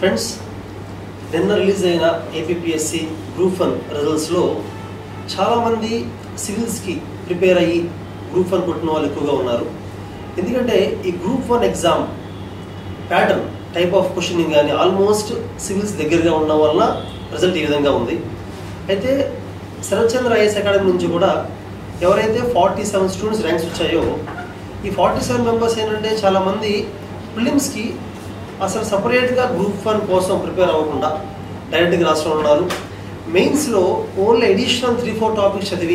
Friends నిన్న release అయిన APSC group one రిజల్ట్స్లో చాలామంది సివిల్స్కి ప్రిపేర్ అయ్యి గ్రూప్ వన్ కొట్టిన వాళ్ళు ఎక్కువగా ఉన్నారు ఎందుకంటే ఈ group one exam pattern type of questioning కానీ ఆల్మోస్ట్ సివిల్స్ దగ్గరగా ఉండడం వలన రిజల్ట్ ఈ విధంగా ఉంది అయితే శరత్చంద్ర ఐఎస్ అకాడమీ నుంచి కూడా ఎవరైతే ఫార్టీ సెవెన్ స్టూడెంట్స్ ర్యాంక్స్ వచ్చాయో ఈ ఫార్టీ సెవెన్ మెంబర్స్ ఏంటంటే చాలామంది ప్రిలిమ్స్కి అసలు సపరేట్గా గ్రూప్ వన్ కోసం ప్రిపేర్ అవ్వకుండా డైరెక్ట్గా రాష్ట్రంలో ఉన్నారు మెయిన్స్లో only additional three four topics చదివి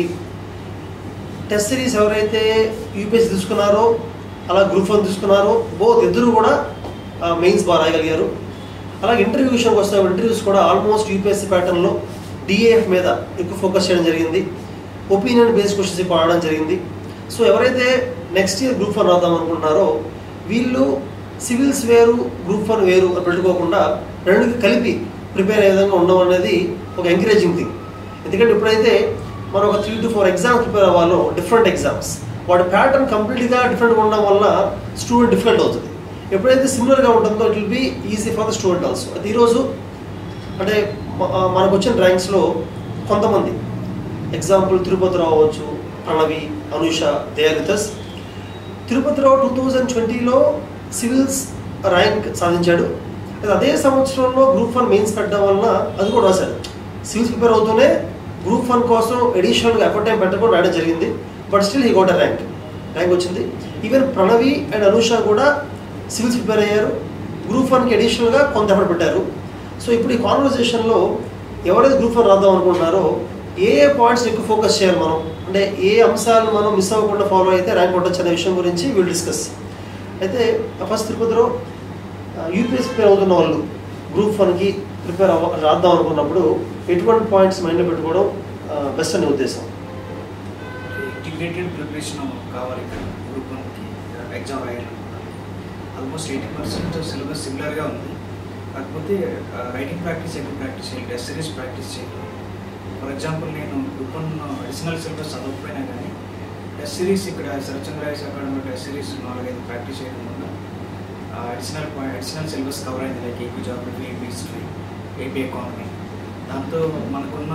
టెస్ట్ సిరీస్ ఎవరైతే యూపీఎస్సీ తీసుకున్నారో అలా గ్రూప్ వన్ తీసుకున్నారో బోత్ ఇద్దరు కూడా మెయిన్స్ బాగా రాయగలిగారు అలాగే ఇంటర్వ్యూ విషయానికి వస్తే ఇంటర్వ్యూస్ కూడా ఆల్మోస్ట్ యూపీఎస్సీ ప్యాటర్న్లో డిఏఎఫ్ మీద ఎక్కువ ఫోకస్ చేయడం జరిగింది ఒపీనియన్ బేస్డ్ క్వశ్చన్స్ ఎక్కువ ఆడడం జరిగింది సో ఎవరైతే నెక్స్ట్ ఇయర్ గ్రూప్ వన్ రాద్దాం అనుకుంటున్నారో వీళ్ళు సివిల్స్ వేరు గ్రూప్ వన్ వేరు అని పెట్టుకోకుండా రెండుకి కలిపి ప్రిపేర్ అయ్యే విధంగా ఉండడం అనేది ఒక ఎంకరేజింగ్ థింగ్ ఎందుకంటే ఇప్పుడైతే మనం ఒక three to four exams prepare అవ్వాలో డిఫరెంట్ ఎగ్జామ్స్ వాటి ప్యాటర్న్ కంప్లీట్గా డిఫరెంట్గా ఉండడం వల్ల స్టూడెంట్ డిఫికల్ట్ అవుతుంది ఎప్పుడైతే సిమిలర్గా ఉంటుందో it will be easy for the student also అది ఈరోజు అంటే మ- ఆ మనకు వచ్చిన ర్యాంక్స్లో కొంతమంది ఎగ్జాంపుల్ తిరుపతిరావు అవ్వచ్చు ప్రణవి అనుష దయాలితస్ తిరుపతిరావు టూ థౌజండ్ ట్వంటీలో సివిల్స్ ర్యాంక్ సాధించాడు అయితే అదే సంవత్సరంలో గ్రూప్ వన్ మెయిన్స్ పెట్టడం వలన అది కూడా రాశాడు సివిల్స్ ప్రిపేర్ అవుతూనే గ్రూప్ వన్ కోసం ఎడిషనల్గా ఎఫర్ట్ టైం పెట్టకుండా రాయడం జరిగింది but still he got a rank rank వచ్చింది ఈవెన్ ప్రణవి అండ్ అనుష కూడా సివిల్స్ ప్రిపేర్ అయ్యారు గ్రూప్ వన్కి అడిషనల్గా కొంత ఎఫర్ట్ పెట్టారు సో ఇప్పుడు ఈ కాన్వర్జేషన్లో ఎవరైతే గ్రూప్ వన్ రాద్దాం అనుకుంటున్నారో ఏ ఏ పాయింట్స్ ఎక్కువ ఫోకస్ చేయాలి మనం అంటే ఏ అంశాలు మనం మిస్ అవ్వకుండా ఫాలో అయితే ర్యాంక్ కొట్టచ్చు అనే విషయం గురించి విల్ డిస్కస్ అయితే ఫస్ట్ తిరుపతిలో యూపీఎస్ ప్రిపేర్ అవుతున్న వాళ్ళు గ్రూప్ వన్కి ప్రిపేర్ అవ్వ రాద్దాం అనుకున్నప్పుడు ఎటువంటి పాయింట్స్ మైండ్లో పెట్టుకోవడం బెస్ట్ అనే ఉద్దేశం ఇంటిగ్రేటెడ్ ప్రిపరేషన్ కావాలి ఇక్కడ గ్రూప్ వన్కి ఎగ్జామ్ రాయాలి ఆల్మోస్ట్ ఎయిటీ పర్సెంట్ సిలబస్ సిమిలర్గా ఉంది కాకపోతే రైటింగ్ ప్రాక్టీస్ ఎక్కువ ప్రాక్టీస్ చేయాలి టెస్ట్ సిరీస్ ప్రాక్టీస్ చేయాలి ఫర్ ఎగ్జాంపుల్ నేను గ్రూప్ వన్ అడిషనల్ సిలబస్ చదవకపోయినా కానీ టెస్ట్ సిరీస్ ఇక్కడ శరత్చంద్రాయస్ అకాడమీ టెస్ట్ సిరీస్ నాలుగైదు ప్రాక్టీస్ చేయడం వల్ల additional point additional syllabus cover అయింది like AP geography AP history AP economy దాంతో మనకున్న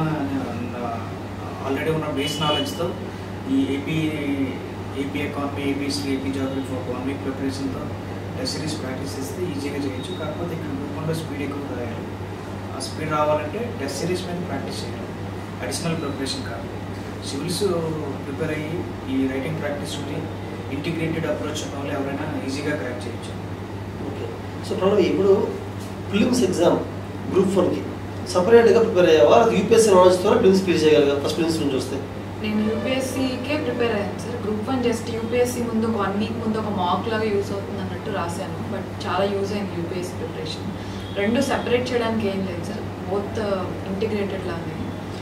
ఆల్రెడీ ఉన్న బేస్ నాలెడ్జ్తో ఈ AP AP economy AP history AP geography for one week ప్రిపరేషన్తో టెస్ట్ సిరీస్ ప్రాక్టీస్ చేస్తే ఈజీగా చేయొచ్చు కాకపోతే ఇక్కడ గ్రూప్ వన్లో స్పీడ్ ఎక్కువ రాయాలి ఆ స్పీడ్ రావాలంటే టెస్ట్ సిరీస్ మీద ప్రాక్టీస్ చేయాలి అడిషనల్ ప్రిపరేషన్ కాదు సివిల్స్ ప్రిపేర్ అయ్యి ఈ రైటింగ్ ప్రాక్టీస్ ఉండి ఇంటిగ్రేటెడ్ అప్రోచ్ ఉన్న వాళ్ళు ఎవరైనా ఈజీగా క్రాక్ చేయొచ్చు ఓకే సో ప్రణవి ఇప్పుడు ఫిలిమ్స్ ఎగ్జామ్ గ్రూప్ వన్కి సపరేట్గా ప్రిపేర్ అయ్యావా అది యూపీఎస్సీ నాలెడ్జ్తో ఫిలిమ్స్ క్లియర్ చేయగలిగా ఫస్ట్ ఫిలిమ్స్ నుంచి వస్తే నేను యూపీఎస్సీకే ప్రిపేర్ అయ్యాను sir group one just UPSC ముందు ఒక వన్ వీక్ ముందు ఒక మాక్ లాగా యూస్ అవుతుంది అన్నట్టు రాశాను బట్ చాలా యూజ్ అయింది యూపీఎస్సీ ప్రిపరేషన్ రెండు సెపరేట్ చేయడానికి ఏం లేదు సార్ బోత్ ఇంటిగ్రేటెడ్ లానే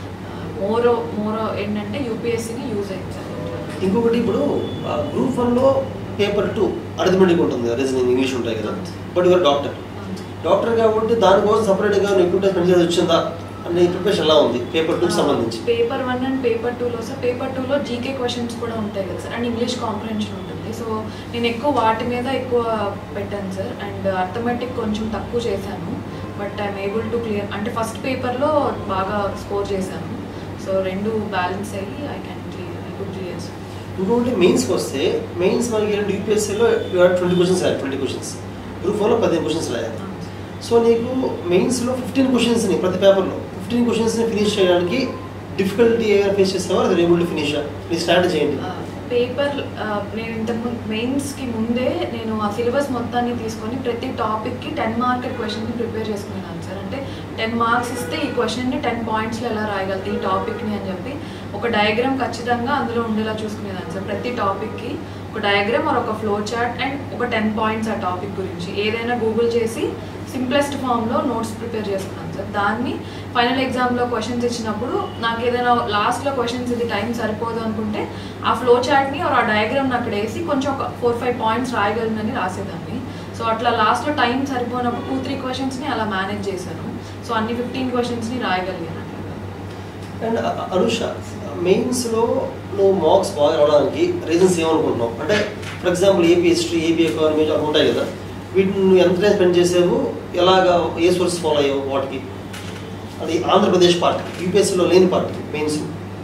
మోర్ మోర్ ఏంటంటే యూపీఎస్సీని యూజ్ అయింది సార్ ఇంకొకటి ఇప్పుడు గ్రూప్ వన్లో పేపర్ టూ అర్థమెటిక్ ఉంటుంది రీజనింగ్ ఇంగ్లీష్ ఉంటాయి కదా బట్ యువర్ డాక్టర్ డాక్టర్ కాబట్టి దానికోసం సపరేట్గా నువ్వు ఎక్కువ టైం చేసి వచ్చిందా అనే ప్రిపరేషన్ ఎలా ఉంది పేపర్ టూకి సంబంధించి పేపర్ వన్ అండ్ పేపర్ టూలో సార్ పేపర్ టూలో జీకే క్వశ్చన్స్ కూడా ఉంటాయి కదా సార్ అండ్ ఇంగ్లీష్ కాంప్రహెన్షన్ ఉంటుంది సో నేను ఎక్కువ వాటి మీద ఎక్కువ పెట్టాను సార్ అండ్ అర్థమెటిక్ కొంచెం తక్కువ చేశాను but I'm able to clear అంటే ఫస్ట్ పేపర్లో బాగా స్కోర్ చేశాను సో రెండు బ్యాలెన్స్ అయ్యి I can clear I could clear sir ఇంకొకటి మెయిన్స్కి వస్తే మెయిన్స్ మనకి ఏంటంటే యూపీఎస్సీలో ట్వంటీ క్వశ్చన్స్ రాయాలి ట్వంటీ క్వశ్చన్స్ గ్రూప్ వన్లో పదిహేను క్వశ్చన్స్ రాయాలి సో నీకు మెయిన్స్లో ఫిఫ్టీన్ క్వశ్చన్స్ని ప్రతి పేపర్లో ఫిఫ్టీన్ క్వశ్చన్స్ని ఫినిష్ చేయడానికి డిఫికల్టీ ఏమైనా ఫేస్ చేస్తావా అది ఏబుల్ టు ఫినిష్ నీ స్ట్రాటజీ ఏంటి పేపర్ నేను ఇంతకుముందు మెయిన్స్కి ముందే నేను ఆ సిలబస్ మొత్తాన్ని తీసుకొని ప్రతి టాపిక్కి టెన్ మార్కెట్ క్వశ్చన్ని ప్రిపేర్ చేసుకున్నాను సార్ అంటే టెన్ మార్క్స్ ఇస్తే ఈ క్వశ్చన్ని టెన్ పాయింట్స్లో ఎలా రాయగలుగుతాయి ఈ టాపిక్ని అని చెప్పి ఒక డయాగ్రామ్ ఖచ్చితంగా అందులో ఉండేలా చూసుకునేదాన్ని సార్ ప్రతి టాపిక్కి ఒక డయాగ్రామ్ ఆర్ ఒక ఫ్లో చార్ట్ అండ్ ఒక టెన్ పాయింట్స్ ఆ టాపిక్ గురించి ఏదైనా గూగుల్ చేసి సింప్లెస్ట్ ఫామ్లో నోట్స్ ప్రిపేర్ చేసుకున్నాను సార్ దాన్ని ఫైనల్ ఎగ్జామ్లో క్వశ్చన్స్ ఇచ్చినప్పుడు నాకు ఏదైనా లాస్ట్లో క్వశ్చన్స్ ఇది టైం సరిపోదు అనుకుంటే ఆ ఫ్లో చార్ట్ని ఆ డయాగ్రామ్ని అక్కడ వేసి కొంచెం ఒక ఫోర్ ఫైవ్ పాయింట్స్ రాయగలనని రాసేదాన్ని సో అట్లా లాస్ట్లో టైం సరిపోయినప్పుడు టూ త్రీ క్వశ్చన్స్ని అలా మేనేజ్ చేశాను సో అన్ని ఫిఫ్టీన్ క్వశ్చన్స్ని రాయగలిగాను అట్లా అండ్ అనుష మెయిన్స్లో నువ్వు మార్క్స్ బాగా రావడానికి రీజన్స్ ఏమనుకుంటున్నావు అంటే for example AP history AP economy అవి ఉంటాయి కదా వీటిని నువ్వు ఎంత టైం స్పెండ్ చేసావు ఎలాగా ఏ సోర్స్ ఫాలో అయ్యావు వాటికి అది ఆంధ్రప్రదేశ్ పార్ట్ యూపీఎస్సీలో లేని పార్ట్ మెయిన్స్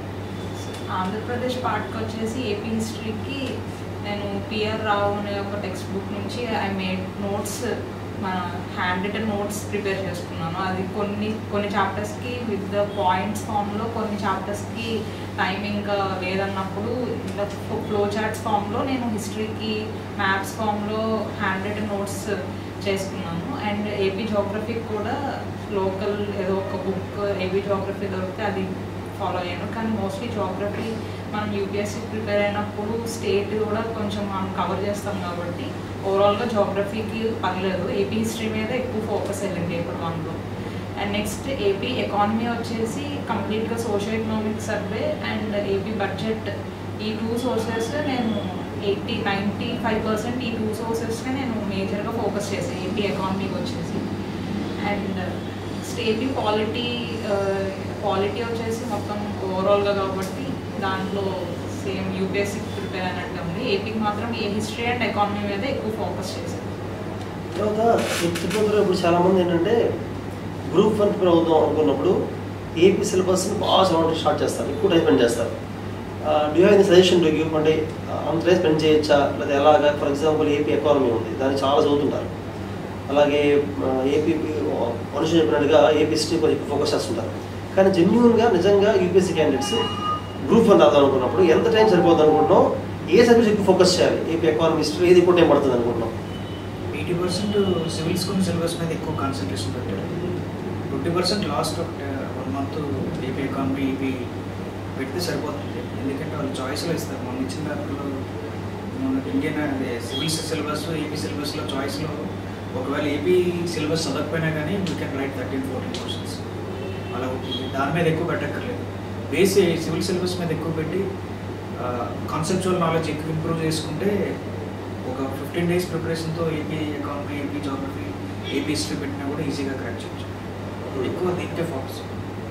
ఆంధ్రప్రదేశ్ పార్ట్కి వచ్చేసి ఏపీ హిస్టరీకి నేను పిఆర్ రావు అనే ఒక టెక్స్ట్ బుక్ నుంచి ఐ మేడ్ నోట్స్ మన హ్యాండ్ రిటర్న్ నోట్స్ ప్రిపేర్ చేసుకున్నాను అది కొన్ని కొన్ని చాప్టర్స్కి విత్ ద పాయింట్స్ ఫామ్లో కొన్ని చాప్టర్స్కి టైమింగ్ లేదన్నప్పుడు ఇలా ఫ్లో చార్ట్స్ ఫామ్లో నేను హిస్టరీకి మ్యాప్స్ ఫామ్లో హ్యాండ్ రిటర్న్ నోట్స్ చేసుకున్నాను అండ్ ఏపీ జోగ్రఫీకి కూడా లోకల్ ఏదో ఒక బుక్ ఏపీ జోగ్రఫీ దొరికితే అది ఫాలో అయ్యాను కానీ మోస్ట్లీ జోగ్రఫీ మనం యూపీఎస్సీ ప్రిపేర్ అయినప్పుడు స్టేట్ కూడా కొంచెం మనం కవర్ చేస్తాం కాబట్టి ఓవరాల్గా జోగ్రఫీకి పర్లేదు ఏపీ హిస్టరీ మీద ఎక్కువ ఫోకస్ వెళ్ళింది పేపర్ వన్లో అండ్ నెక్స్ట్ ఏపీ ఎకానమీ వచ్చేసి కంప్లీట్గా social economic survey and AP budget ఈ టూ సోర్సెస్ నేను ఎయిటీ నైంటీ ఫైవ్ పర్సెంట్ ఈ టూ సోర్సెస్నే నేను మేజర్గా ఫోకస్ చేసాను ఏపీ ఎకానమీకి వచ్చేసి అండ్ ఏపీ పాలిటీ పాలిటీ వచ్చేసి మొత్తం ఓవరాల్గా కాబట్టి దాంట్లో సేమ్ యూపీఎస్సీ ప్రిపేర్ అయినట్టు ఉంది ఏపీకి మాత్రం ఏ హిస్టరీ అండ్ ఎకానమీ మీద ఎక్కువ ఫోకస్ చేశాను తర్వాత చెప్పుకుంటారు ఇప్పుడు చాలామంది ఏంటంటే గ్రూప్ వన్ ప్రిపేర్ అవుదాం అనుకున్నప్పుడు ఏపీ సిలబస్ని బాగా చదవడం స్టార్ట్ చేస్తారు ఎక్కువ టైం స్పెండ్ చేస్తారు do have any suggestion to give అంటే అంత టైం స్పెండ్ చేయొచ్చా లేదా ఎలాగా ఫర్ ఎగ్జాంపుల్ ఏపీ ఎకానమీ ఉంది దాన్ని చాలా చదువుతుంటారు అలాగే ఏపీ మనుషులు చెప్పినట్టుగా ఏపీ హిస్టరీ కొంచెం ఫోకస్ చేస్తుంటారు కానీ జెన్యున్గా నిజంగా యూపీఎస్సీ క్యాండిడేట్స్ గ్రూప్ వన్ రాద్దాం అనుకున్నప్పుడు ఎంత టైం సరిపోతుంది అనుకుంటున్నాం ఏ సబ్జెక్ట్ ఎక్కువ ఫోకస్ చేయాలి ఏపీ ఎకానమీ హిస్టరీ ఏది ఎక్కువ టైం పడుతుంది అనుకుంటున్నాం ఎయిటీ పర్సెంట్ సివిల్స్ కొన్ని సిలబస్ మీద ఎక్కువ కాన్సన్ట్రేషన్ పెట్టారు ట్వంటీ పర్సెంట్ లాస్ట్ ఒక వన్ మంత్ ఏపీ ఎకానమీ ఇవి పెడితే సరిపోతుంది ఎందుకంటే వాళ్ళు చాయిస్లో ఇస్తారు మొన్న ఇచ్చిన దాంట్లో మన ఇండియన్ అదే సివిల్స్ సిలబస్ ఏపీ సిలబస్లో చాయిస్లో ఒకవేళ ఏపీ సిలబస్ చదవకపోయినా కానీ you can write thirteen fourteen questions అలా ఉంటుంది దాని మీద ఎక్కువ పెట్టక్కర్లేదు బేస్ సివిల్ సిలబస్ మీద ఎక్కువ పెట్టి కాన్సెప్చువల్ నాలెడ్జ్ ఎక్కువ ఇంప్రూవ్ చేసుకుంటే ఒక ఫిఫ్టీన్ డేస్ ప్రిపరేషన్తో AP economy AP geography AP history పెట్టినా కూడా ఈజీగా క్రాక్ చేయొచ్చు ఎక్కువ దీనికే focus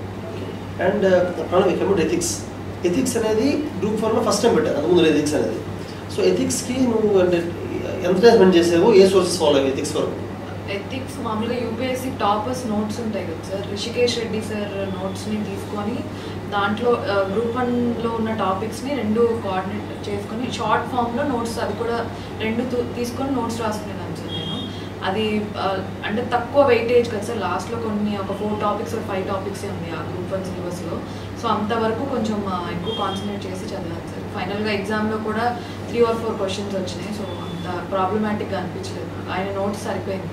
and Pranav commit ethics ethics అనేది గ్రూప్ వన్లో ఫస్ట్ టైం పెట్టారు అంతకుముందు లేదు ఎథిక్స్ అనేది సో ఎథిక్స్కి నువ్వు అంటే ఎంత టైం స్పెండ్ చేసావు ఏ సోర్సెస్ ఫాలో అయ్యి ఎథిక్స్ వరకు ఎథిక్స్ మామూలుగా యూపీఎస్సీ టాపర్స్ నోట్స్ ఉంటాయి కదా సార్ రిషికేష్ రెడ్డి సార్ నోట్స్ని తీసుకొని దాంట్లో గ్రూప్ వన్లో ఉన్న టాపిక్స్ని రెండు కోఆర్డినేట్ చేసుకొని షార్ట్ ఫామ్లో నోట్స్ అది కూడా రెండు తు- తీసుకొని నోట్స్ రాసుకునేదాన్ని సార్ నేను అది ఆ, అంటే తక్కువ వెయిటేజ్ కదా సార్ లాస్ట్లో కొన్ని ఒక ఫోర్ టాపిక్స్ ఫైవ్ టాపిక్స్ ఉంది ఆ గ్రూప్ వన్ సిలబస్లో సో అంతవరకు కొంచెం ఆ, ఎక్కువ కాన్సన్ట్రేట్ చేసి చదివాను సార్ ఫైనల్గా ఎగ్జామ్లో కూడా త్రీ ఆర్ ఫోర్ క్వశ్చన్స్ వచ్చినాయి సో అంత ప్రాబ్లమాటిక్గా అనిపించలేదు నాకు. ఆయన నోట్స్ సరిపోయింది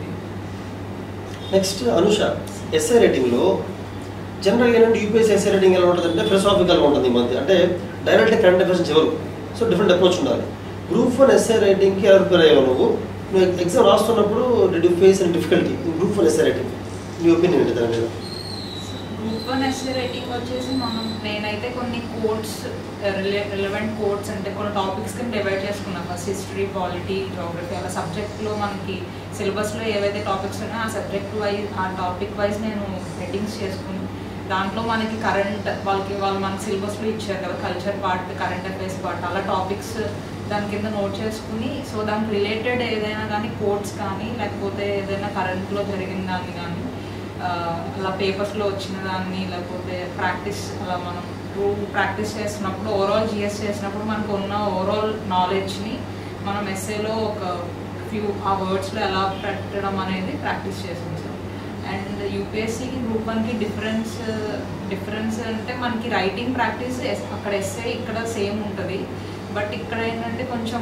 నెక్స్ట్ అనుష ఎస్ఐ రేటింగ్లో జనరల్గా ఏంటంటే యూపీఎస్సీ ఎస్ఐ రేటింగ్ ఎలా ఉంటుంది అంటే ఫిలసాఫికల్గా ఉంటుంది ఈ మధ్య అంటే డైరెక్ట్ కరెంట్ అఫేర్స్ ఎవరు సో డిఫరెంట్ అప్రోచ్ ఉండాలి గ్రూప్ వన్ ఎస్ఐ రైటింగ్కి ఎలా ప్రిపేర్ అయ్యావు నువ్వు నువ్వు ఎగ్జామ్ రాస్తున్నప్పుడు the face and difficulty group one SI writing నీ ఒపీనియన్ ఏంటి దాని మీద గ్రూప్ వన్ ఎస్ఏ రైటింగ్ వచ్చేసి మనం నేనైతే కొన్ని కోడ్స్ రిలవెంట్ కోడ్స్ అంటే కొన్ని టాపిక్స్ కింద డివైడ్ చేసుకున్నాను ఫస్ట్ హిస్టరీ పాలిటీ జోగ్రఫీ అలా సబ్జెక్ట్లో మనకి సిలబస్లో ఏవైతే టాపిక్స్ ఉన్నాయో ఆ సబ్జెక్ట్ వైజ్ ఆ టాపిక్ వైజ్ నేను హెడ్డింగ్స్ చేసుకుని దాంట్లో మనకి కరెంట్ వాళ్ళకి వాళ్ళు మనకి సిలబస్లో ఇచ్చారు కదా culture part current affairs part అలా టాపిక్స్ దాని కింద నోట్ చేసుకుని సో దానికి రిలేటెడ్ ఏదైనా కానీ కోడ్స్ కానీ లేకపోతే ఏదైనా కరెంట్లో జరిగిన దాన్ని కానీ ఆ, అలా పేపర్స్లో వచ్చిన దాన్ని లేకపోతే ప్రాక్టీస్ అలా మనం ట్రూ ప్రాక్టీస్ చేస్తున్నప్పుడు ఓవరాల్ జిఎస్ చేసినప్పుడు మనకు ఉన్న ఓవరాల్ నాలెడ్జ్ని మనం ఎస్ఏలో ఒక ఫ్యూ ఆ వర్డ్స్లో ఎలా పెట్టడం అనేది ప్రాక్టీస్ చేసాం సార్ అండ్ యూపీఎస్సీకి గ్రూప్ వన్కి డిఫరెన్స్ డిఫరెన్స్ అంటే మనకి రైటింగ్ ప్రాక్టీస్ అక్కడ ఎస్ఏ ఇక్కడ సేమ్ ఉంటుంది బట్ ఇక్కడ ఏంటంటే కొంచెం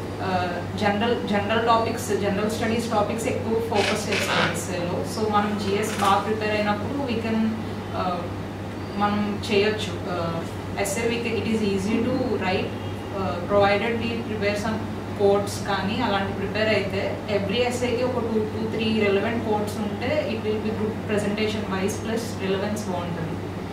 general general topics general studies topics ఎక్కువ ఫోకస్ చేస్తాం ఎస్ఏలో సో మనం జిఎస్ బాగా ప్రిపేర్ అయినప్పుడు వీ కెన్ మనం చేయొచ్చు SA we it is easy to write provided we prepare some codes కానీ అలాంటి ప్రిపేర్ అయితే ఎవ్రీ ఎస్ఏకి ఒక two two three relevant codes ఉంటే it will be good presentation wise plus relevance బాగుంటుంది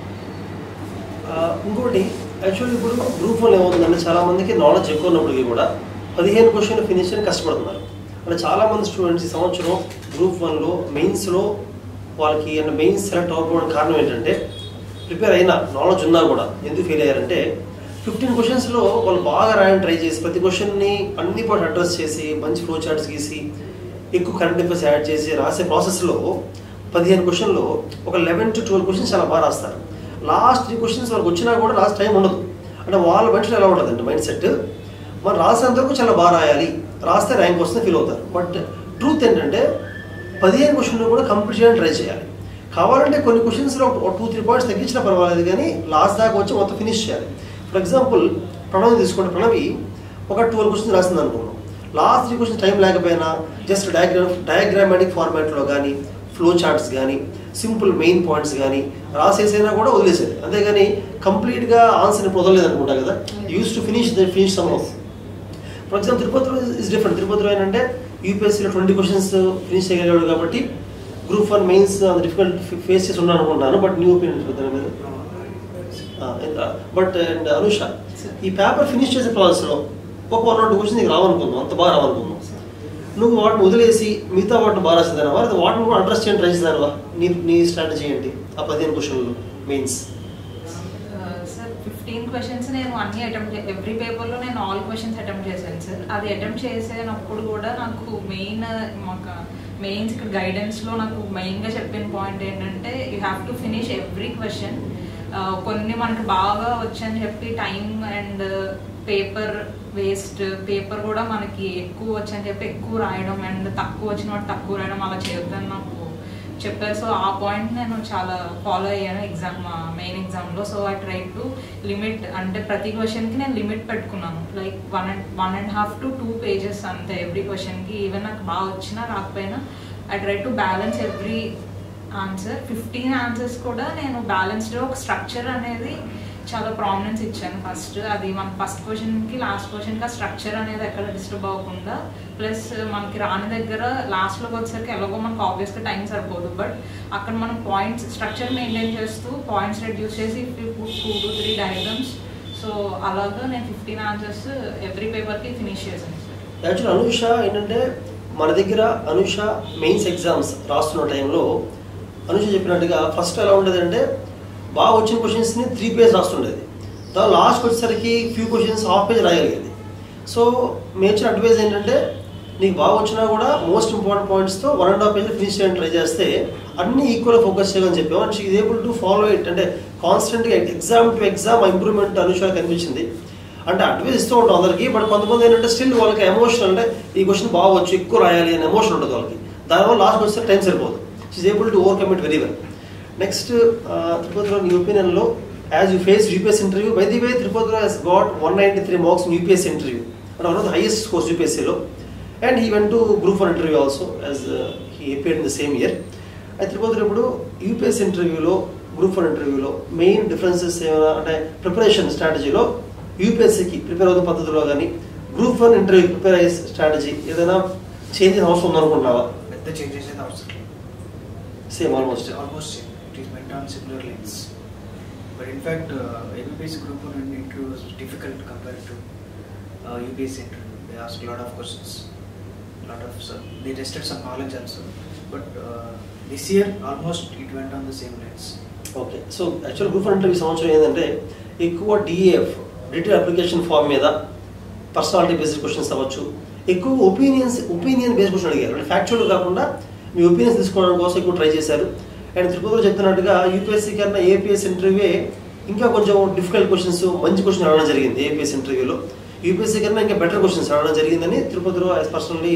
ఆ, ఇంకోటి యాక్చువల్లీ ఇప్పుడు గ్రూప్ వన్ ఏమవుతుందంటే చాలా మందికి నాలెడ్జ్ ఎక్కువ ఉన్నప్పటికీ కూడా పదిహేను క్వశ్చన్ ఫినిష్ చేయడానికి కష్టపడుతున్నారు అంటే చాలా మంది స్టూడెంట్స్ ఈ సంవత్సరం గ్రూప్ వన్లో మెయిన్స్లో వాళ్ళకి అంటే మెయిన్స్ సెలెక్ట్ అవ్వకపోవడానికి కారణం ఏంటంటే ప్రిపేర్ అయినా నాలెడ్జ్ ఉన్నా కూడా ఎందుకు ఫెయిల్ అయ్యారంటే ఫిఫ్టీన్ క్వశ్చన్స్లో వాళ్ళు బాగా రాయని ట్రై చేసి ప్రతి క్వశ్చన్ని అన్ని పాటు అడ్రస్ చేసి మంచి ఫ్లో చార్ట్స్ గీసి ఎక్కువ కరెంట్ అఫేర్స్ యాడ్ చేసి రాసే ప్రాసెస్లో పదిహేను క్వశ్చన్లో ఒక లెవెన్ టు ట్వెల్వ్ క్వశ్చన్స్ చాలా బాగా రాస్తారు లాస్ట్ త్రీ క్వశ్చన్స్ వాళ్ళకి వచ్చినా కూడా లాస్ట్ టైం ఉండదు అంటే వాళ్ళ మైండ్లో ఎలా ఉంటుంది అంటే మైండ్ సెట్ మనం రాసేంత వరకు చాలా బాగా రాయాలి రాస్తే ర్యాంక్ వస్తుంది ఫీల్ అవుతారు బట్ ట్రూత్ ఏంటంటే పదిహేను క్వశ్చన్లు కూడా కంప్లీట్ చేయడానికి ట్రై చేయాలి కావాలంటే కొన్ని క్వశ్చన్స్లో టూ త్రీ పాయింట్స్ తగ్గించినా పర్వాలేదు కానీ లాస్ట్ దాకా వచ్చి మొత్తం ఫినిష్ చేయాలి ఫర్ ఎగ్జాంపుల్ ప్రణవి తీసుకోండి ప్రణవి ఒక ట్వెల్వ్ క్వశ్చన్స్ రాసింది అనుకున్నాం లాస్ట్ త్రీ క్వశ్చన్స్ టైం లేకపోయినా జస్ట్ డయాగ్రామ్ డయాగ్రామాటిక్ ఫార్మాట్లో కానీ ఫ్లో చార్ట్స్ కానీ సింపుల్ మెయిన్ పాయింట్స్ కానీ రాసేసైనా కూడా వదిలేసేది అంతేగాని కంప్లీట్గా ఆన్సర్ ఇప్పుడు వదలలేదు అనుకుంటా కదా use to finish the finish some for example తిరుపతిలో ఇస్ డిఫరెంట్ తిరుపతిలో ఏంటంటే యూపీఎస్సీలో ట్వంటీ క్వశ్చన్స్ ఫినిష్ చేయగలిగాడు కాబట్టి group one mains difficult face చేసి ఉన్నాను అనుకుంటున్నాను బట్ న్యూ ఒపీనియన్ దాని మీద బట్ అండ్ అనుష ఈ పేపర్ ఫినిష్ చేసే ప్రాసెస్లో ఒక వన్ రెండు క్వశ్చన్ నీకు రావనుకుందాం అంత బాగా రావనుకుందాం నువ్వు వాటిని వదిలేసి మిగతా వాటిని బాగా రాసేదానవా లేదా వాటిని కూడా అడ్రస్ చేయడం ట్రై చేసేదానవా నీ నీ స్ట్రాటజీ ఏంటి ఆ పదిహేను క్వశ్చన్లు మెయిన్స్ సార్ ఫిఫ్టీన్ క్వశ్చన్స్ నేను అన్ని అటెంప్ట్ ఎవ్రీ పేపర్లో నేను ఆల్ క్వశ్చన్స్ అటెంప్ట్ చేశాను సార్ అది అటెంప్ట్ చేసేటప్పుడు కూడా నాకు మెయిన్ మాకు మెయిన్స్ ఇక్కడ గైడెన్స్లో నాకు మెయిన్గా చెప్పిన పాయింట్ ఏంటంటే you have to finish every question కొన్ని మనకు బాగా వచ్చని చెప్పి time and paper waste paper కూడా మనకి ఎక్కువ వచ్చని చెప్పి ఎక్కువ రాయడం అండ్ తక్కువ వచ్చిన వాటి తక్కువ రాయడం అలా చేయొద్దని నాకు చెప్పారు సో ఆ పాయింట్ నేను చాలా ఫాలో అయ్యాను ఎగ్జామ్ మెయిన్ ఎగ్జామ్లో so I try to limit అంటే ప్రతి క్వశ్చన్కి నేను లిమిట్ పెట్టుకున్నాను like one and one and half to two pages అంతే ఎవ్రీ క్వశ్చన్కి ఈవెన్ నాకు బాగా వచ్చినా రాకపోయినా I try to balance every answer fifteen answers కూడా నేను బ్యాలెన్స్డ్ ఒక స్ట్రక్చర్ అనేది చాలా ప్రామినెన్స్ ఇచ్చాను ఫస్ట్ అది మన ఫస్ట్ క్వశ్చన్కి లాస్ట్ క్వశ్చన్కి ఆ స్ట్రక్చర్ అనేది ఎక్కడ డిస్టర్బ్ అవ్వకుండా ప్లస్ మనకి రాని దగ్గర లాస్ట్లోకి వచ్చేసరికి ఎలాగో మనకు ఆబ్వియస్గా టైం సరిపోదు బట్ అక్కడ మనం పాయింట్స్ స్ట్రక్చర్ మెయింటైన్ చేస్తూ పాయింట్స్ రెడ్యూస్ చేసి two to three diagrams so అలాగా నేను ఫిఫ్టీన్ ఆన్సర్స్ ఎవ్రీ పేపర్కి ఫినిష్ చేశాను సార్ యాక్చువల్ అనుష ఏంటంటే మన దగ్గర అనుష మెయిన్స్ ఎగ్జామ్స్ రాస్తున్న టైంలో అనుష చెప్పినట్టుగా ఫస్ట్ ఎలా ఉండేది అంటే బాగా వచ్చిన క్వశ్చన్స్ని త్రీ పేజ్ రాస్తుండేది దాని లాస్ట్ వచ్చేసరికి ఫ్యూ క్వశ్చన్స్ హాఫ్ పేజ్ రాయగలిగేది సో మేచర్ అడ్వైజ్ ఏంటంటే నీకు బాగా వచ్చినా కూడా మోస్ట్ ఇంపార్టెంట్ పాయింట్స్తో one and half page finish చేయడానికి ట్రై చేస్తే అన్ని ఈక్వల్గా ఫోకస్ చేయమని చెప్పాము and she able to follow it అంటే కాన్స్టెంట్గా exam to exam improvement Anusha కనిపించింది అంటే అడ్వైస్ ఇస్తూ ఉంటాం అందరికీ బట్ కొంతమంది ఏంటంటే స్టిల్ వాళ్ళకి ఎమోషన్ అంటే ఈ క్వశ్చన్ బాగొచ్చు ఎక్కువ రాయాలి అనే ఎమోషన్ ఉంటుంది వాళ్ళకి దానివల్ల లాస్ట్ వచ్చే టైం సరిపోదు she able to overcome it very well next తిరుపతిలో నీ ఒపీనియన్లో as you face UPS interview by the way తిరుపతిలో he's got one ninety three marks UPS interview అంటే one of the highest scores యూపీఎస్సీలో and he went to group one interview also as he appeared in the same year అయితే తిరుపతిలో ఇప్పుడు UPS ఇంటర్వ్యూలో group one ఇంటర్వ్యూలో main differences ఏమైనా అంటే preparation స్ట్రాటజీలో యూపీఎస్సీకి ప్రిపేర్ అవుతున్న పద్ధతిలో కానీ గ్రూప్ వన్ ఇంటర్వ్యూ ప్రిపేర్ అయ్యే స్ట్రాటజీ ఏదైనా చేంజ్ అవసరం ఉందనుకుంటున్నావా పెద్ద చేంజెస్ అయితే అవసరం లేదు same almost almost same. It is went on similar lines. But in fact, uh, ABPS group one interview was difficult compared to uh, UPS interview. They asked a lot of questions, lot of so they tested some knowledge also. But uh, this year, almost it went on the same lines. Okay so actual group one interview సంవత్సరం ఏంటంటే ఎక్కువ DAF detail application form మీద personality based questions అవ్వచ్చు ఎక్కువ opinions opinion based question అడిగారు అంటే factual కాకుండా మీ opinions తీసుకోవడం కోసం ఎక్కువ ట్రై చేశారు అండ్ తిరుపతిలో చెప్తున్నట్టుగా యూపీఎస్సీ కన్నా ఏపీఎస్ ఇంటర్వ్యూ ఇంకా కొంచెం డిఫికల్ట్ క్వశ్చన్స్ మంచి క్వశ్చన్ అడగడం జరిగింది ఏపీఎస్ ఇంటర్వ్యూలో యూపీఎస్సీ కన్నా ఇంకా బెటర్ క్వశ్చన్స్ అడగడం జరిగిందని తిరుపతిలో యాజ్ పర్సనల్లీ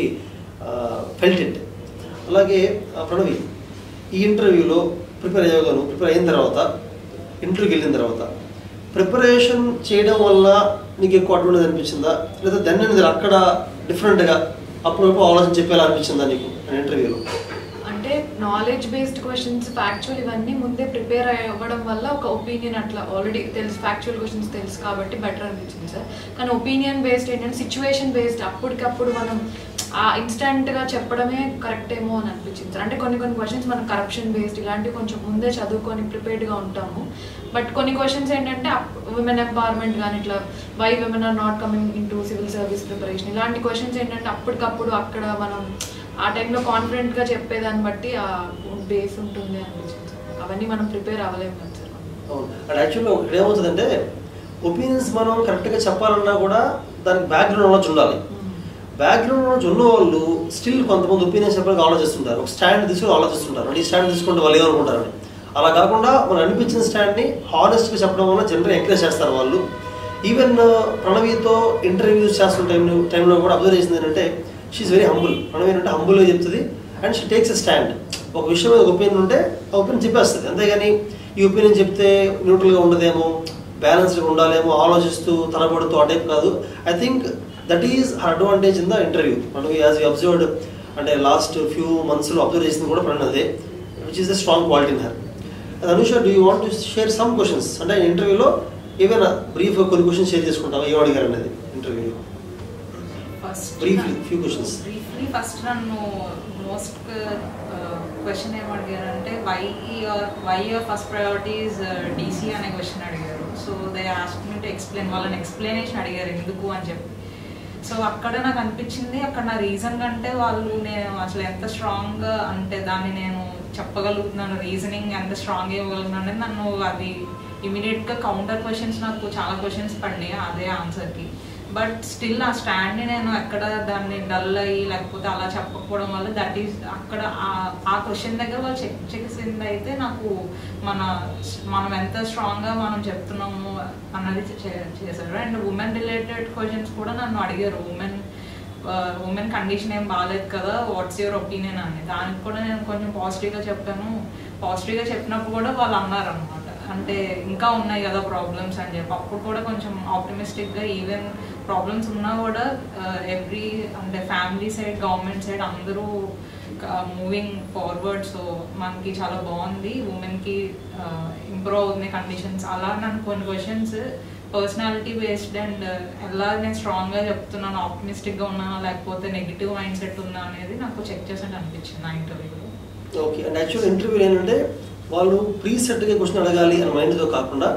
ఫెల్ట్ ఇట్ అలాగే ఆ, ప్రణవి ఈ ఇంటర్వ్యూలో ప్రిపేర్ అయ్యగాను ప్రిపేర్ అయిన తర్వాత ఇంటర్వ్యూకి వెళ్ళిన తర్వాత ప్రిపరేషన్ చేయడం వల్ల నీకు ఎక్కువ అడ్వాంటేజ్ అనిపించిందా లేదా దాన్ని అనేది అక్కడ డిఫరెంట్గా అప్పుడప్పుడు ఆలోచన చెప్పేలా అనిపించిందా నీకు ఇంటర్వ్యూలో అంటే నాలెడ్జ్ బేస్డ్ క్వశ్చన్స్ ఫ్యాక్చువల్ ఇవన్నీ ముందే ప్రిపేర్ అవ్వడం వల్ల ఒక ఒపీనియన్ అట్లా ఆల్రెడీ తెలుసు ఫ్యాక్చువల్ క్వశ్చన్స్ తెలుసు కాబట్టి బెటర్ అనిపించింది సార్ కానీ ఒపీనియన్ బేస్డ్ ఏంటంటే సిచ్యువేషన్ బేస్డ్ అప్పటికప్పుడు మనం ఆ ఇన్స్టెంట్గా చెప్పడమే కరెక్ట్ ఏమో అని అనిపించింది సార్ అంటే కొన్ని కొన్ని క్వశ్చన్స్ మనం కరప్షన్ బేస్డ్ ఇలాంటివి కొంచెం ముందే చదువుకొని ప్రిపేర్డ్గా ఉంటాము బట్ కొన్ని క్వశ్చన్స్ ఏంటంటే విమెన్ ఎంపవర్మెంట్ కానీ ఇట్లా why women are not coming in to civil service preparation ఇలాంటి క్వశ్చన్స్ ఏంటంటే అప్పటికప్పుడు అక్కడ మనం ఆ టైంలో కాన్ఫిడెంట్గా చెప్పేదాన్ని బట్టి ఆ బేస్ ఉంటుంది అనిపించింది సార్ అవన్నీ మనం ప్రిపేర్ అవ్వలేము కదా సార్ అవును అండ్ యాక్చువల్గా ఇక్కడ ఏమవుతుందంటే ఒపీనియన్స్ మనం కరెక్ట్గా చెప్పాలన్నా కూడా దానికి బ్యాక్గ్రౌండ్ నాలెడ్జ్ ఉండాలి బ్యాక్గ్రౌండ్ నుంచి ఉన్న వాళ్ళు స్టిల్ కొంతమంది ఒపీనియన్స్ చెప్పడానికి ఆలోచిస్తుంటారు ఒక స్టాండ్ తీసుకుని ఆలోచిస్తుంటారు అంటే ఈ స్టాండ్ తీసుకుంటే వాళ్ళు ఏమనుకుంటారని అలా కాకుండా మనం అనిపించిన స్టాండ్ని హానెస్ట్గా చెప్పడం వల్ల జనరల్ ఎంకరేజ్ చేస్తారు వాళ్ళు ఈవెన్ ప్రణవీతో ఇంటర్వ్యూస్ చేస్తున్న టైం టైంలో కూడా అబ్జర్వ్ చేసింది ఏంటంటే షీఈ్ వెరీ హంబుల్ ప్రణవి ఏంటంటే హంబుల్గా చెప్తుంది and she takes a stand ఒక విషయం మీద ఒపీనియన్ ఉంటే ఆ ఒపీనియన్ చెప్పేస్తుంది అంతేగాని ఈ ఒపీనియన్ చెప్తే న్యూట్రల్గా ఉండదేమో బ్యాలెన్స్డ్గా ఉండాలేమో ఆలోచిస్తూ తలబడుతూ ఆ టైప్ కాదు I think that is her advantage in the interview మనం యాజ్ యూ అబ్జర్వ్డ్ అంటే లాస్ట్ ఫ్యూ మంత్స్లో అబ్జర్వ్ చేసింది కూడా ప్రణవ్ అదే which is the strong quality in her Anusha do you want to share some questions అంటే ఇంటర్వ్యూలో ఏమైనా బ్రీఫ్గా కొన్ని క్వశ్చన్స్ షేర్ చేసుకుంటాం ఏం అడిగారు అనేది ఇంటర్వ్యూలో first Briefly, few questions. Briefly first నన్ను మోస్ట్ క్వశ్చన్ ఏం అడిగారంటే why your why your first priorities DC అనే క్వశ్చన్ అడిగారు so they ask me to explain వాళ్ళని ఎక్స్ప్లెనేషన్ అడిగారు ఎందుకు అని చెప్పి సో అక్కడ నాకు అనిపించింది అక్కడ నా రీజన్ కంటే వాళ్ళు నేను అసలు ఎంత స్ట్రాంగ్ అంటే దాన్ని నేను చెప్పగలుగుతున్నాను రీజనింగ్ ఎంత స్ట్రాంగ్ ఇవ్వగలుగుతున్నాను అనేది నన్ను అది ఇమీడియట్గా కౌంటర్ క్వశ్చన్స్ నాకు చాలా క్వశ్చన్స్ పడినాయి అదే ఆన్సర్కి బట్ స్టిల్ ఆ స్టాండ్ని నేను ఎక్కడ దాన్ని డల్ అయ్యి లేకపోతే అలా చెప్పకపోవడం వల్ల దట్ ఈస్ అక్కడ ఆ- ఆ క్వశ్చన్ దగ్గర వాళ్ళు చెక్ చేసింది అయితే నాకు మన మనం ఎంత స్ట్రాంగ్గా మనం చెప్తున్నాము అన్నది చే- చేశారు అండ్ ఉమెన్ రిలేటెడ్ క్వశ్చన్స్ కూడా నన్ను అడిగారు ఉమెన్ ఉమెన్ కండిషన్ ఏం బాగాలేదు కదా వాట్స్ యువర్ ఒపీనియన్ అని దానికి కూడా నేను కొంచెం పాజిటివ్గా చెప్పాను పాజిటివ్గా చెప్పినప్పుడు కూడా వాళ్ళు అన్నారు అనమాట అంటే ఇంకా ఉన్నాయి కదా ప్రాబ్లమ్స్ అని చెప్పి అప్పుడు కూడా కొంచెం ఆప్టిమిస్టిక్గా ఈవెన్ ప్రాబ్లమ్స్ ఉన్నా కూడా ఎవ్రీ అంటే ఫ్యామిలీ సైడ్ గవర్నమెంట్ సైడ్ అందరూ మూవింగ్ ఫార్వర్డ్ సో మనకి చాలా బాగుంది ఉమెన్కి ఇంప్రూవ్ అవుతున్నాయి కండిషన్స్ అలా నన్ను కొన్ని క్వశ్చన్స్ పర్సనాలిటీ బేస్డ్ అండ్ ఎలా నేను స్ట్రాంగ్గా చెప్తున్నాను ఆప్టిమిస్టిక్గా ఉన్నానా లేకపోతే నెగిటివ్ మైండ్ సెట్ ఉందా అనేది నాకు చెక్ చేసినట్టు అనిపించింది నా ఇంటర్వ్యూలో ఓకే అండ్ యాక్చువల్ ఇంటర్వ్యూ ఏంటంటే వాళ్ళు ప్రీ సెట్గా క్వశ్చన్ అడగాలి అని మైండ్తో కాకుండా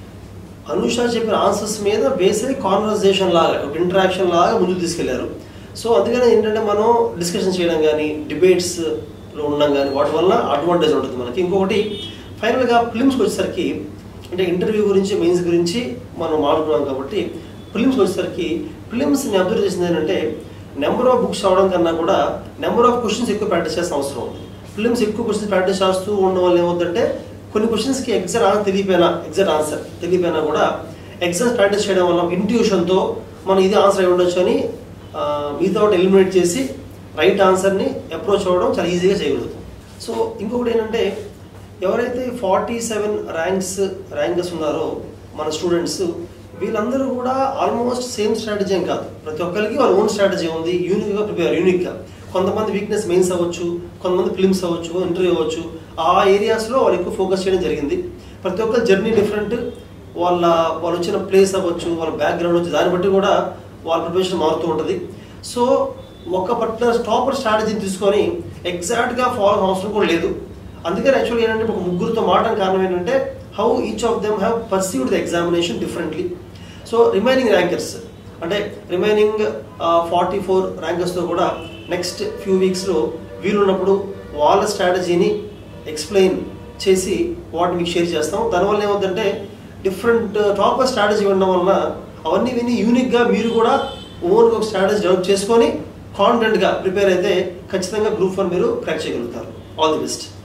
అనుష చెప్పిన ఆన్సర్స్ మీద బేస్ అయ్యి కాన్వర్జేషన్ లాగా ఒక ఇంటరాక్షన్ లాగా ముందుకు తీసుకెళ్లారు సో అందుకనే ఏంటంటే మనం డిస్కషన్ చేయడం కానీ డిబేట్స్లో ఉండడం కానీ వాటి వల్ల అడ్వాంటేజ్ ఉంటుంది మనకి ఇంకొకటి ఫైనల్గా ఫిలిమ్స్కి వచ్చేసరికి అంటే ఇంటర్వ్యూ గురించి మెయిన్స్ గురించి మనం మాట్లాడుకున్నాం కాబట్టి ఫిలిమ్స్కి వచ్చేసరికి ఫిలిమ్స్ నేను అబ్జర్వ్ చేసింది ఏంటంటే నెంబర్ ఆఫ్ బుక్స్ అవడం కన్నా కూడా నెంబర్ ఆఫ్ క్వశ్చన్స్ ఎక్కువ ప్రాక్టీస్ చేసిన అవసరం ఉంది ఫిలిమ్స్ ఎక్కువ క్వశ్చన్స్ ప్రాక్టీస్ చేస్తూ ఉండడం వల్ల ఏమవుతుందంటే కొన్ని క్వశ్చన్స్కి ఎగ్జాక్ట్ ఆన్సర్ తెలియపోయినా ఎగ్జాక్ట్ ఆన్సర్ తెలియపోయినా కూడా ఎగ్జామ్స్ ప్రాక్టీస్ చేయడం వల్ల ఇంట్యూషన్తో మనం ఇది ఆన్సర్ అయి ఉండొచ్చు అని ఆ, మిగతా ఒకటి ఎలిమినేట్ చేసి రైట్ ఆన్సర్ని అప్రోచ్ అవ్వడం చాలా ఈజీగా చేయగలుగుతాం సో ఇంకొకటి ఏంటంటే ఎవరైతే ఫార్టీ సెవెన్ ర్యాంక్స్ ర్యాంకర్స్ ఉన్నారో మన స్టూడెంట్స్ వీళ్ళందరూ కూడా ఆల్మోస్ట్ సేమ్ స్ట్రాటజీ ఏం కాదు ప్రతి ఒక్కరికి వాళ్ళ ఓన్ స్ట్రాటజీ ఉంది యూనిక్గా ప్రిపేర్ యూనిక్గా కొంతమంది వీక్నెస్ మెయిన్స్ అవ్వచ్చు కొంతమంది ఫిలిమ్స్ అవ్వచ్చు ఇంటర్వ్యూ అవ్వచ్చు ఆ ఏరియాస్లో వాళ్ళు ఎక్కువ ఫోకస్ చేయడం జరిగింది ప్రతి ఒక్కరి జర్నీ డిఫరెంట్ వాళ్ళ వాళ్ళు వచ్చిన ప్లేస్ అవ్వచ్చు వాళ్ళ బ్యాక్గ్రౌండ్ వచ్చి దాన్ని బట్టి కూడా వాళ్ళ ప్రిపరేషన్ మారుతూ ఉంటుంది సో ఒక పర్టికులర్ టాపర్ స్ట్రాటజీని తీసుకొని ఎగ్జాక్ట్గా ఫాలో అవసరం కూడా లేదు అందుకని యాక్చువల్గా ఏంటంటే ఒక ముగ్గురితో మాటం కారణం ఏంటంటే how each of them have perceived the examination differently so remaining rankers అంటే రిమైనింగ్ ఫార్టీ ఫోర్ ర్యాంకర్స్తో కూడా నెక్స్ట్ ఫ్యూ వీక్స్లో వీలున్నప్పుడు వాళ్ళ స్ట్రాటజీని ఎక్స్ప్లెయిన్ చేసి వాటిని మీకు షేర్ చేస్తాం దానివల్ల ఏమవుతుందంటే డిఫరెంట్ టాపర్ స్ట్రాటజీ ఉండడం వలన అవన్నీ విని యూనిక్గా మీరు కూడా ఓన్గా ఒక స్ట్రాటజీ డెవలప్ చేసుకొని కాన్ఫిడెంట్గా ప్రిపేర్ అయితే ఖచ్చితంగా గ్రూప్ వన్ మీరు క్రాక్ చేయగలుగుతారు ఆల్ ది బెస్ట్